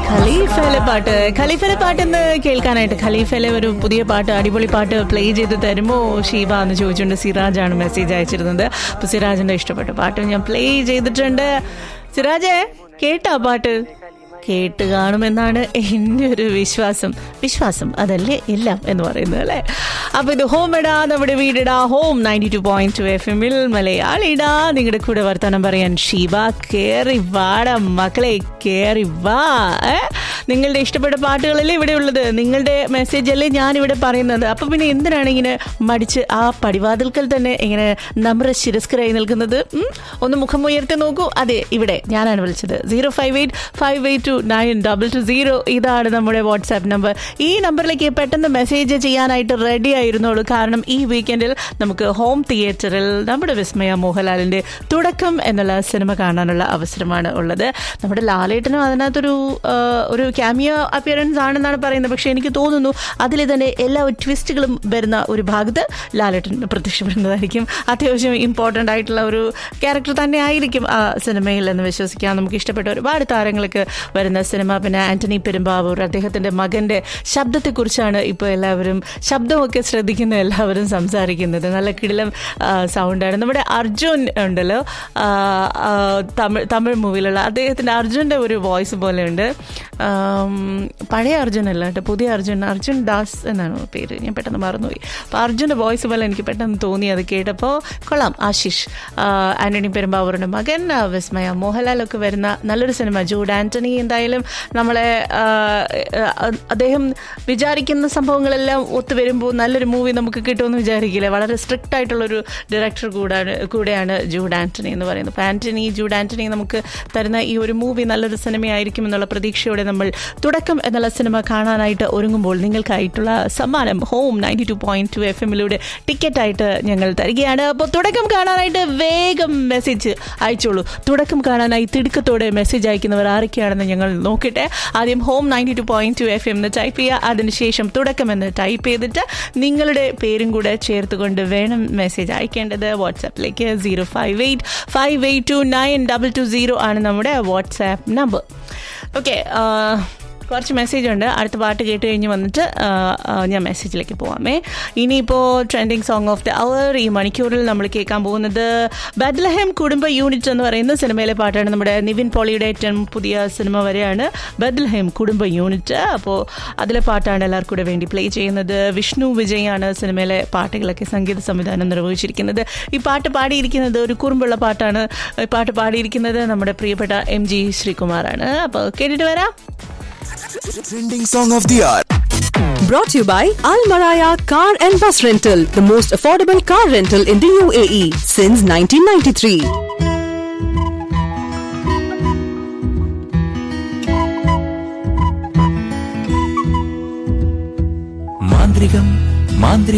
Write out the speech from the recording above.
ഖലീഫയിലെ പാട്ട് ഖലീഫയിലെ പാട്ട് എന്ന് കേൾക്കാനായിട്ട് ഖലീഫയിലെ ഒരു പുതിയ പാട്ട് അടിപൊളി പാട്ട് പ്ലേ ചെയ്ത് തരുമോ ഷീബ എന്ന് ചോദിച്ചുകൊണ്ട് സിറാജാണ് മെസ്സേജ് അയച്ചിരുന്നത് അപ്പൊ സിറാജിന്റെ ഇഷ്ടപ്പെട്ട പാട്ട് ഞാൻ പ്ലേ ചെയ്തിട്ടുണ്ട് സിറാജേ കേട്ടാ പാട്ട് കേട്ട് കാണുമെന്നാണ് എൻ്റെ ഒരു വിശ്വാസം വിശ്വാസം അതല്ലേ എല്ലാം എന്ന് പറയുന്നത് അല്ലേ അപ്പൊ ഇത് ഹോം ഇടാ നമ്മുടെ വീടിടാ home ninety two point two F എമ്മിൽ മലയാളിടാ നിങ്ങളുടെ കൂടെ വർത്തമാനം പറയാൻ ഷീബ കേറി വാട മക്കളെ കേറി വാ ഏ? നിങ്ങളുടെ ഇഷ്ടപ്പെട്ട പാട്ടുകളല്ലേ ഇവിടെ ഉള്ളത് നിങ്ങളുടെ മെസ്സേജ് അല്ലേ ഞാൻ ഇവിടെ പറയുന്നത് അപ്പൊ പിന്നെ എന്തിനാണ് ഇങ്ങനെ മടിച്ച് ആ പടിവാതിൽക്കൽ തന്നെ ഇങ്ങനെ നമ്മുടെ ശിരസ്കരായി നിൽക്കുന്നത് ഉം? ഒന്ന് മുഖം ഉയർത്തി നോക്കൂ അതെ ഇവിടെ ഞാനാണ് വിളിച്ചത് zero five eight five eight two nine double two zero ഇതാണ് നമ്മുടെ വാട്സാപ്പ് നമ്പർ ഈ നമ്പറിലേക്ക് പെട്ടെന്ന് മെസ്സേജ് ചെയ്യാനായിട്ട് റെഡി ആയിരുന്നുള്ളൂ കാരണം ഈ വീക്കെൻഡിൽ നമുക്ക് ഹോം തിയേറ്ററിൽ നമ്മുടെ വിസ്മയ മോഹൻലാലിന്റെ തുടക്കം എന്നുള്ള സിനിമ കാണാനുള്ള അവസരമാണ് ഉള്ളത് നമ്മുടെ ലാലേട്ടനും അതിനകത്തൊരു ആ, ഒരു ക്യാമിയോ അപ്പിയറൻസ് ആണെന്നാണ് പറയുന്നത് പക്ഷേ എനിക്ക് തോന്നുന്നു അതിൽ തന്നെ എല്ലാ ട്വിസ്റ്റുകളും വരുന്ന ഒരു ഭാഗത്ത് ലാലേട്ടൻ പ്രത്യക്ഷപ്പെടുന്നതായിരിക്കും അത്യാവശ്യം ഇമ്പോർട്ടൻ്റ് ആയിട്ടുള്ള ഒരു ക്യാരക്ടർ തന്നെ ആയിരിക്കും ആ സിനിമയിൽ എന്ന് വിശ്വസിക്കാം നമുക്ക് ഇഷ്ടപ്പെട്ട ഒരുപാട് താരങ്ങൾക്ക് വരുന്ന സിനിമ പിന്നെ ആന്റണി പെരുമ്പാവൂർ അദ്ദേഹത്തിന്റെ മകന്റെ ശബ്ദത്തെക്കുറിച്ചാണ് ഇപ്പോൾ എല്ലാവരും ശബ്ദമൊക്കെ ശ്രദ്ധിക്കുന്ന എല്ലാവരും സംസാരിക്കുന്നത് നല്ല കിടിലം സൗണ്ടാണ് നമ്മുടെ അർജുൻ ഉണ്ടല്ലോ ആ, ആ, തമിഴ് തമിഴ് മൂവിയിലുള്ള അദ്ദേഹത്തിന്റെ അർജുന്റെ ഒരു വോയിസ് പോലെയുണ്ട് ആം, പഴയ അർജുൻ അല്ല കേട്ടോ പുതിയ അർജുൻ അർജുൻ ദാസ് എന്നാണ് പേര് ഞാൻ പെട്ടെന്ന് മറന്നുപോയി അപ്പോൾ അർജുൻ്റെ വോയിസ് പോലെ എനിക്ക് പെട്ടെന്ന് തോന്നി അത് കേട്ടപ്പോൾ കൊള്ളാം ആശിഷ് ആ, ആന്റണി പെരുമ്പാവൂരിൻ്റെ മകൻ ആ, വിസ്മയ മോഹൻലാലൊക്കെ വരുന്ന നല്ലൊരു സിനിമ ജൂഡ് ആന്റണി എന്തായാലും നമ്മളെ ആ, ആ, അദ്ദേഹം വിചാരിക്കുന്ന സംഭവങ്ങളെല്ലാം ഒത്തു വരുമ്പോൾ നല്ലൊരു മൂവി നമുക്ക് കിട്ടുമെന്ന് വിചാരിക്കില്ല വളരെ സ്ട്രിക്റ്റ് ആയിട്ടുള്ളൊരു ഡയറക്ടർ കൂടാണ് കൂടെയാണ് ജൂഡ് ആന്റണി എന്ന് പറയുന്നത് അപ്പോൾ ആന്റണി ജൂഡ് ആന്റണി നമുക്ക് തരുന്ന ഈ ഒരു മൂവി നല്ലൊരു സിനിമയായിരിക്കും എന്നുള്ള പ്രതീക്ഷയോടെ നമ്മൾ തുടക്കം എന്നുള്ള സിനിമ കാണാനായിട്ട് ഒരുങ്ങുമ്പോൾ നിങ്ങൾക്കായിട്ടുള്ള സമ്മാനം home ninety two point two F എമ്മിലൂടെ ടിക്കറ്റായിട്ട് ഞങ്ങൾ തരികയാണ് അപ്പോൾ തുടക്കം കാണാനായിട്ട് വേഗം മെസ്സേജ് അയച്ചോളൂ തുടക്കം കാണാനായി തിടുക്കത്തോടെ മെസ്സേജ് അയക്കുന്നവർ ആരൊക്കെയാണെന്ന് ഞങ്ങൾ നോക്കട്ടെ ആദ്യം home ninety two point two F M എന്ന് ടൈപ്പ് ചെയ്യുക അതിനുശേഷം തുടക്കം എന്ന് ടൈപ്പ് ചെയ്തിട്ട് നിങ്ങളുടെ പേരും കൂടെ ചേർത്തുകൊണ്ട് വേണം മെസ്സേജ് അയക്കേണ്ടത് വാട്സാപ്പിലേക്ക് zero five eight five eight two nine double two zero ആണ് നമ്മുടെ വാട്സാപ്പ് നമ്പർ ഓക്കെ കുറച്ച് മെസ്സേജ് ഉണ്ട് അടുത്ത പാട്ട് കേട്ട് കഴിഞ്ഞ് വന്നിട്ട് ആ, ആ, ഞാൻ മെസ്സേജിലേക്ക് പോവാമേ ഇനിയിപ്പോൾ trending song of the hour ഈ മണിക്കൂറിൽ നമ്മൾ കേൾക്കാൻ പോകുന്നത് ബദ്ലഹം കുടുംബ യൂണിറ്റ് എന്ന് പറയുന്ന സിനിമയിലെ പാട്ടാണ് നമ്മുടെ നിവിൻ പോളിയുടെ ഏറ്റവും പുതിയ സിനിമ വരെയാണ് ബദ്ലഹം കുടുംബ യൂണിറ്റ് അപ്പോൾ അതിലെ പാട്ടാണ് എല്ലാവർക്കും കൂടെ വേണ്ടി പ്ലേ ചെയ്യുന്നത് വിഷ്ണു വിജയാണ് സിനിമയിലെ പാട്ടുകളൊക്കെ സംഗീത സംവിധാനം നിർവഹിച്ചിരിക്കുന്നത് ഈ പാട്ട് പാടിയിരിക്കുന്നത് ഒരു കുറുമ്പുള്ള പാട്ടാണ് ഈ പാട്ട് പാടിയിരിക്കുന്നത് നമ്മുടെ പ്രിയപ്പെട്ട എം ജി ശ്രീകുമാറാണ് അപ്പോൾ കേട്ടിട്ട് വരാം Trending song of the hour. Brought to you by Al Maraya Car and Bus Rental, the most affordable car rental in the UAE since 1993. മാന്ത്രികം മാന്ത്രിക